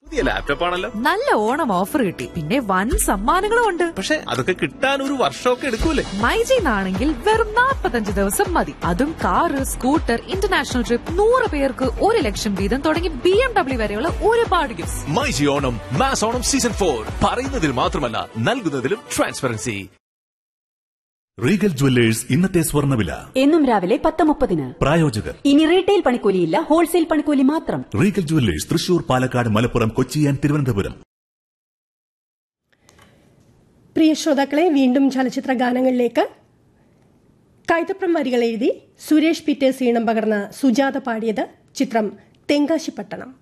പുതിയ ലാപ്ടോപ്പ് ആണല്ലോ നല്ല ഓണം ഓഫർ കിട്ടി പിന്നെ വൻ സമ്മാനങ്ങളും ഉണ്ട് പക്ഷെ അതൊക്കെ കിട്ടാൻ ഒരു വർഷമൊക്കെ എടുക്കൂലേ മൈജിന്നാണെങ്കിൽ വെറും 45 ദിവസം മതി അതും കാറ് സ്കൂട്ടർ ഇന്റർനാഷണൽ ട്രിപ്പ് നൂറ് പേർക്ക് ഒരു ലക്ഷം വീതം തുടങ്ങി ബി എം ഡബ്ല്യു വരെയുള്ള ഒരുപാട് gift myG Onam mass Onam season for പറയുന്നതിൽ മാത്രമല്ല നൽകുന്നതിലും ട്രാൻസ്പെറൻസി റീഗൽ ജുവല്ലേഴ്സ് ഇന്നത്തെ സ്വർണ്ണവില എന്നും രാവിലെ പത്ത് മുപ്പതിന് പ്രായോജകർ ഇനി റീറ്റെയിൽ പണിക്കൂലിയില്ല ഹോൾസെയിൽ പണിക്കൂലി മാത്രം Regal Jewellers Thrissur Palakkad Malappuram Kochi and Thiruvananthapuram പ്രിയ ശ്രോതാക്കളെ വീണ്ടും ചലച്ചിത്ര ഗാനങ്ങളിലേക്ക് കൈതപ്രം വരികൾ എഴുതി സുരേഷ് പീറ്റേഴ്സ് ഈണം പകർന്ന സുജാത പാടിയത് ചിത്രം തെങ്കാശിപ്പട്ടണം